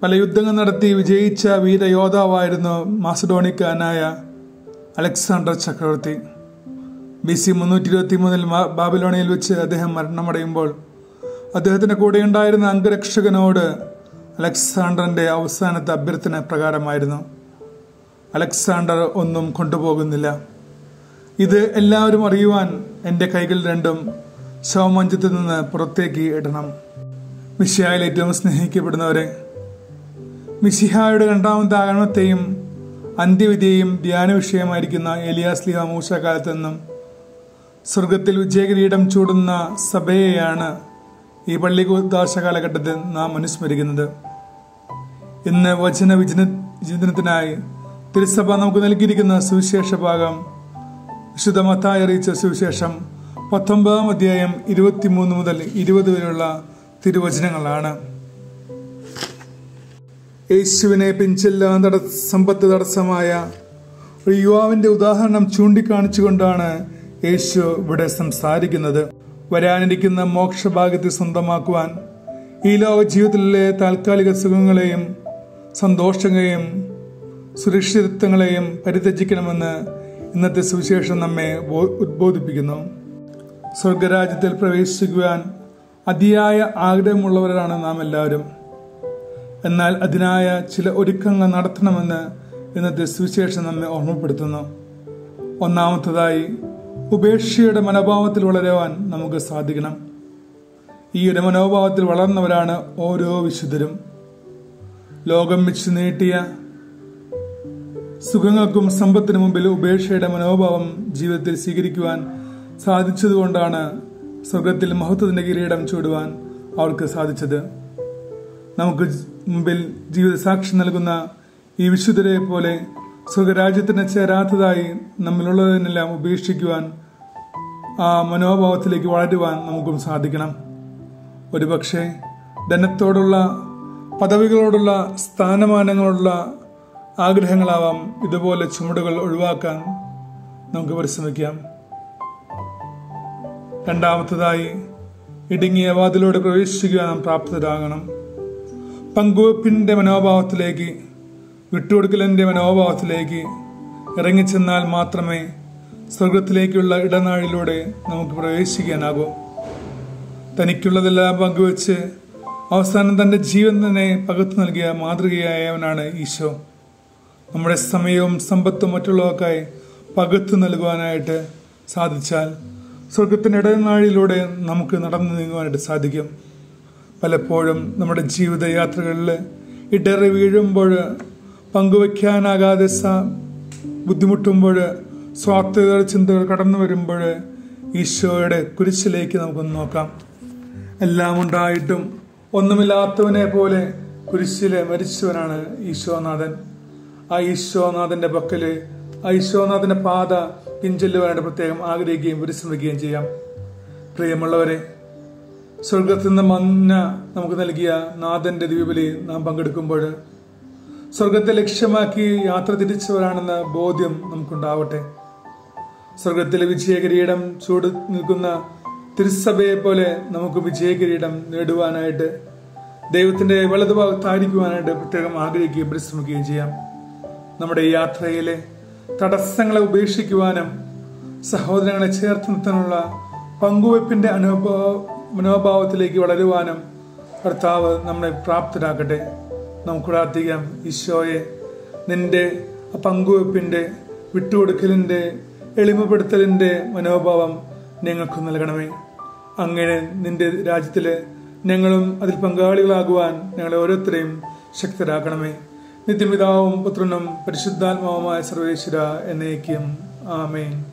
പല യുദ്ധങ്ങൾ നടത്തി വിജയിച്ച വീരയോദ്ധാവായിരുന്നു മാസഡോണിക്കാനായ അലക്സാണ്ടർ ചക്രവർത്തി ബി സി മുന്നൂറ്റി ഇരുപത്തി മൂന്നിൽ ബാബിലോണിയിൽ വെച്ച് അദ്ദേഹം മരണമടയുമ്പോൾ അദ്ദേഹത്തിന്റെ കൂടെയുണ്ടായിരുന്ന അംഗരക്ഷകനോട് അലക്സാണ്ടറിന്റെ അവസാനത്തെ അഭ്യർത്ഥന പ്രകാരമായിരുന്നു അലക്സാണ്ടർ ഒന്നും കൊണ്ടുപോകുന്നില്ല ഇത് എല്ലാവരും അറിയുവാൻ എൻ്റെ കൈകൾ രണ്ടും ശവമഞ്ചത്തിൽ നിന്ന് പുറത്തേക്ക് ഇടണം മിഷിഹായിൽ ഏറ്റവും സ്നേഹിക്കപ്പെടുന്നവരെ മിഷിഹായുടെ രണ്ടാമത്തെ ആഗമനത്തെയും അന്ത്യവിധിയെയും ധ്യാന വിഷയമായിരിക്കുന്ന എലിയാസ് ലിഹ മൂശാകാലത്ത് നിന്നും സ്വർഗത്തിൽ വിജയകിരീടം ചൂടുന്ന സഭയെയാണ് ഈ പള്ളി ദാശ കാലഘട്ടത്തിൽ നാം അനുസ്മരിക്കുന്നത് ഇന്ന് വചന വിചന വിചിന്തനത്തിനായി തിരുസഭ നമുക്ക് നൽകിയിരിക്കുന്ന സുവിശേഷ ഭാഗം വിശുദ്ധ മത്തായി അറിയിച്ച സുവിശേഷം പത്തൊമ്പതാം അധ്യായം ഇരുപത്തിമൂന്ന് മുതൽ ഇരുപത് വരെയുള്ള തിരുവചനങ്ങളാണ് യേശുവിനെ പിഞ്ചെല്ലാം തട സമ്പത്ത് തടസ്സമായ ഒരു യുവാവിന്റെ ഉദാഹരണം ചൂണ്ടിക്കാണിച്ചുകൊണ്ടാണ് യേശു ഇവിടെ സംസാരിക്കുന്നത് വരാനിരിക്കുന്ന മോക്ഷഭാഗ്യത്തെ സ്വന്തമാക്കുവാൻ ഈ ലോക ജീവിതത്തിലെ താൽക്കാലിക സുഖങ്ങളെയും സന്തോഷങ്ങളെയും സുരക്ഷിതത്വങ്ങളെയും പരിത്യജിക്കണമെന്ന് ഇന്നത്തെ സുവിശേഷം നമ്മെ ഉദ്ബോധിപ്പിക്കുന്നു സ്വർഗരാജ്യത്തിൽ പ്രവേശിക്കുവാൻ അതിയായ ആഗ്രഹമുള്ളവരാണ് നാം എല്ലാവരും എന്നാൽ അതിനായ ചില ഒരുക്കങ്ങൾ നടത്തണമെന്ന് ഇന്നത്തെ സുവിശേഷം നമ്മെ ഓർമ്മപ്പെടുത്തുന്നു ഒന്നാമത്തതായി ഉപേക്ഷയുടെ മനോഭാവത്തിൽ വളരുവാൻ നമുക്ക് സാധിക്കണം ഈ ഒരു മനോഭാവത്തിൽ വളർന്നവരാണ് ഓരോ വിശുദ്ധരും ലോകം വെച്ച് നീട്ടിയ സുഖങ്ങൾക്കും സമ്പത്തിനു മുമ്പിൽ ഉപേക്ഷയുടെ മനോഭാവം ജീവിതത്തിൽ സ്വീകരിക്കുവാൻ സാധിച്ചതുകൊണ്ടാണ് സ്വർഗത്തിൽ മഹത്വത്തിന്റെ കിരീടം ചൂടുവാൻ അവർക്ക് സാധിച്ചത് നമുക്ക് മുമ്പിൽ ജീവിത സാക്ഷി നൽകുന്ന ഈ വിശുദ്ധരെ പോലെ സ്വർഗരാജ്യത്തിന് ചേരാത്തതായി നമ്മിലുള്ളതിനെല്ലാം ഉപേക്ഷിക്കുവാൻ ആ മനോഭാവത്തിലേക്ക് വളരുവാൻ നമുക്കും സാധിക്കണം ഒരുപക്ഷെ ധനത്തോടുള്ള പദവികളോടുള്ള സ്ഥാനമാനങ്ങളോടുള്ള ആഗ്രഹങ്ങളാവാം ഇതുപോലെ ചുമടുകൾ ഒഴിവാക്കാൻ നമുക്ക് പരിശ്രമിക്കാം രണ്ടാമത്തതായി ഇടുങ്ങിയ വാതിലൂടെ പ്രവേശിക്കുവാൻ നാം പ്രാപ്തരാകണം പങ്കുവെപ്പിന്റെ മനോഭാവത്തിലേക്ക് വിട്ടുകൊടുക്കലിന്റെ മനോഭാവത്തിലേക്ക് ഇറങ്ങിച്ചെന്നാൽ മാത്രമേ സ്വർഗത്തിലേക്കുള്ള ഇടനാഴിലൂടെ നമുക്ക് പ്രവേശിക്കാനാകൂ തനിക്കുള്ളതെല്ലാം പങ്കുവെച്ച് അവസാനം തന്റെ ജീവൻ തന്നെ പകർത്തു നൽകിയ മാതൃകയായവനാണ് ഈശോ നമ്മുടെ സമയവും സമ്പത്തും മറ്റുള്ളവർക്കായി പകർത്തു നൽകുവാനായിട്ട് സാധിച്ചാൽ സ്വർഗത്തിന്റെ ഇടനാഴിയിലൂടെ നമുക്ക് നടന്നു നീങ്ങുവാനായിട്ട് സാധിക്കും പലപ്പോഴും നമ്മുടെ ജീവിതയാത്രകളിൽ ഇടറി വീഴുമ്പോൾ പങ്കുവയ്ക്കാനാകാതെ ബുദ്ധിമുട്ടുമ്പോൾ സ്വാർത്ഥത ചിന്തകൾ കടന്നു വരുമ്പോൾ ഈശോയുടെ കുരിശിലേക്ക് നമുക്കൊന്ന് നോക്കാം എല്ലാം ഉണ്ടായിട്ടും ഒന്നുമില്ലാത്തവനെ പോലെ കുരിശിലെ മരിച്ചവനാണ് ഈശോനാഥൻ ആ ഈശോനാഥന്റെ പക്കല് ആ ഈശോനാഥന്റെ പാത പിഞ്ചെല്ലുവാനായിട്ട് പ്രത്യേകം ആഗ്രഹിക്കുകയും പരിശ്രമിക്കുകയും ചെയ്യാം പ്രിയമുള്ളവരെ സ്വർഗത്തിൽ നിന്ന് മന്ന നമുക്ക് നൽകിയ നാഥന്റെ ദ്വീപിലി നാം പങ്കെടുക്കുമ്പോൾ സ്വർഗത്തെ ലക്ഷ്യമാക്കി യാത്ര തിരിച്ചവരാണെന്ന ബോധ്യം നമുക്കുണ്ടാവട്ടെ സ്വർഗത്തിലെ വിജയകിരീടം ചൂട് നിൽക്കുന്ന തിരുസഭയെ പോലെ നമുക്ക് വിജയകിരീടം നേടുവാനായിട്ട് ദൈവത്തിന്റെ വലതുഭാഗത്തായിരിക്കുവാനായിട്ട് പ്രത്യേകം ആഗ്രഹിക്കുകയും പരിശ്രമിക്കുകയും ചെയ്യാം നമ്മുടെ ഈ യാത്രയിലെ തടസ്സങ്ങളെ ഉപേക്ഷിക്കുവാനും സഹോദരങ്ങളെ ചേർത്ത് നിർത്താനുള്ള പങ്കുവയ്പ്പിന്റെ അനുഭവ മനോഭാവത്തിലേക്ക് വളരുവാനും കർത്താവ് നമ്മളെ പ്രാപ്തരാക്കട്ടെ നമുക്ക് പ്രാർത്ഥിക്കാം ഈശോയെ നിന്റെ പങ്കുവെപ്പിന്റെ വിട്ടുകൊടുക്കലിന്റെ എളിമപ്പെടുത്തലിന്റെ മനോഭാവം ഞങ്ങൾക്ക് നൽകണമേ അങ്ങനെ നിന്റെ രാജ്യത്തില് ഞങ്ങളും അതിൽ പങ്കാളികളാകുവാൻ ഞങ്ങളെ ഓരോരുത്തരെയും ശക്തരാക്കണമേ നിത്യപിതാവും പുത്രനും പരിശുദ്ധാത്മാവുമായ സർവേശ്വര എന്നേക്കും ആമേൻ